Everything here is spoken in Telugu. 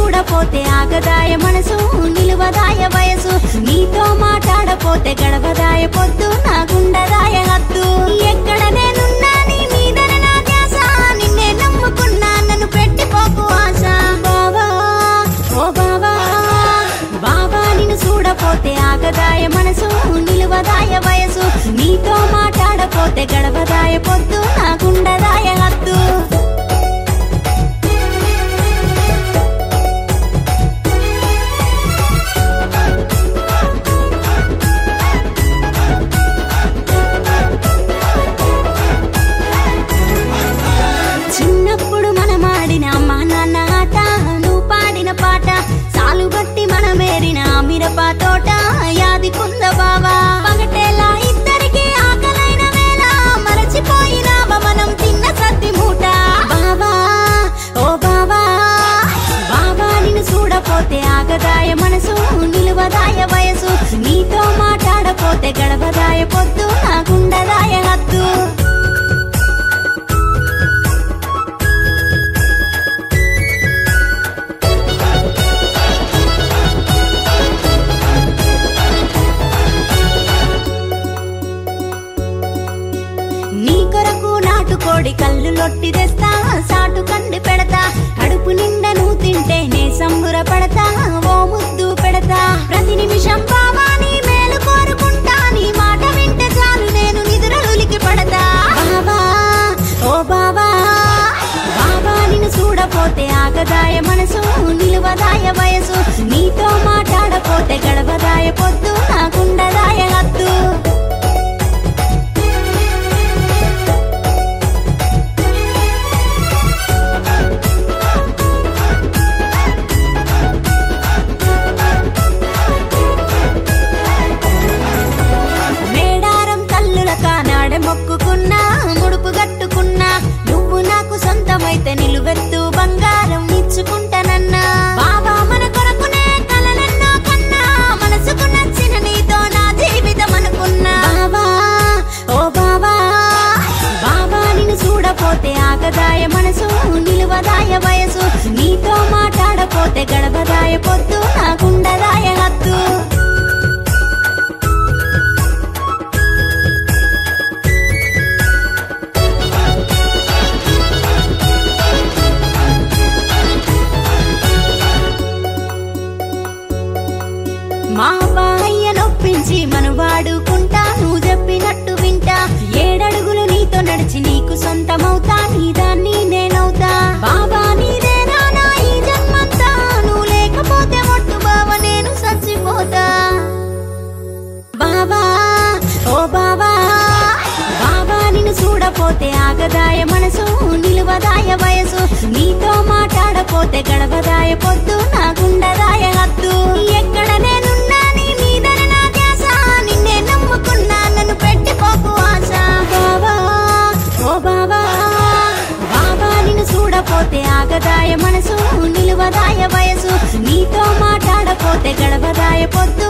చూడపోతే ఆగదాయ మనసు నిలువదాయ వయసు నీతో మాట్లాడపోతే గడవదాయ పొద్దు నా గుండదాయ హద్దు ఎక్కడ నేనున్నా నీ మీదన నా ధ్యాస నిన్నే నమ్ముకున్నా నన్ను పెట్టిపోకు ఆశ బావా ఓ బావా బావా నిన్ను చూడపోతే ఆగదాయ మనసు నిలువదాయ వయసు నీతో మాట్లాడపోతే గడవదాయ పొద్దు నా గుండదాయ హద్దు చిన్నప్పుడు మనం ఆడిన మా నాన్న ఆట నువ్వు పాడిన పాట సాలు బట్టి మనమేరిన మిరప తోట యాది కుంద బావా పగటేలా ఇద్దరికి ఆకలైన వేళ మరచిపోయినావా మనం తిన్న సద్ది మూట బావా ఓ బావా బావా నిన్ను చూడపోతే ఆగదాయ మనసు నిలువదాయ వయసు నీతో మాట్లాడపోతే గడవదాయ పొద్దు నా గుండదాయ హద్దు నీ కొరకు నాటుకోడి కళ్ళు లొట్టి తెస్తా సాటు కండి పెడతా కడుపు నిండా నువ్వు తింటే నే సంబుర పడతా ఓ ముద్దు పెడతా ప్రతి నిమిషం బావా నీ మేలు కోరుకుంటా నీ మాట వింటే చాలు నేను నిద్రలులికి పడతా బావా ఓ బావా బావా నిన్ను చూడపోతే ఆగదాయ మనసు నిలువదాయ వయసు నీతో మాట్లాడపోతే గడవదాయ పొద్దు నాకుండదాయ హద్దు మేడారం తల్లుల కానాడ మొక్కుకున్నా ముడుపు గట్టుకున్నా నువ్వు నాకు సొంతమైతే నిలువెత్తు బంగారం ఇచ్చుకుంటానన్నా బాబా మన కొరకునే కలలెన్నో కన్నా మనసుకు నచ్చిన నీతో నా జీవితం అనుకున్నా బాబా ఓ బాబా బాబా నిన్ను చూడపోతే ఆగదాయ మనసు నిలువదాయ వయసు నీతో మాట్లాడపోతే గడవదాయ పొద్దు నాకుండదాయ హద్దు మా బాయ్య నొప్పించి మను వాడుకుంటా నువ్వు చెప్పినట్టు వింటా ఏడడుగులు నీతో నడిచి నీకు సొంతమవుతా నీదాన్ని నేనవుతా బాబా నీదేనా నా ఈ జన్మంతా నువ్వు లేకపోతే మొట్టు బావ నేను చచ్చిపోతా బాబా ఓ బాబా బాబా నిన్ను చూడపోతే ఆగదాయ మనసు నిలువదాయ వయసు నీతో మాట్లాడపోతే గడవదాయ పొద్దు నా గుండదాయ హద్దు ఎక్కడ నేనున్నా నీ మీదన నా ధ్యాస నిన్నే నమ్ముకున్నా నన్ను పెట్టిపోకు ఆశ బాబా ఓ బాబా బాబా నిన్ను చూడపోతే ఆగదాయ మనసు నిలువదాయ వయసు నీతో మాట్లాడపోతే గడవదాయ పొద్దు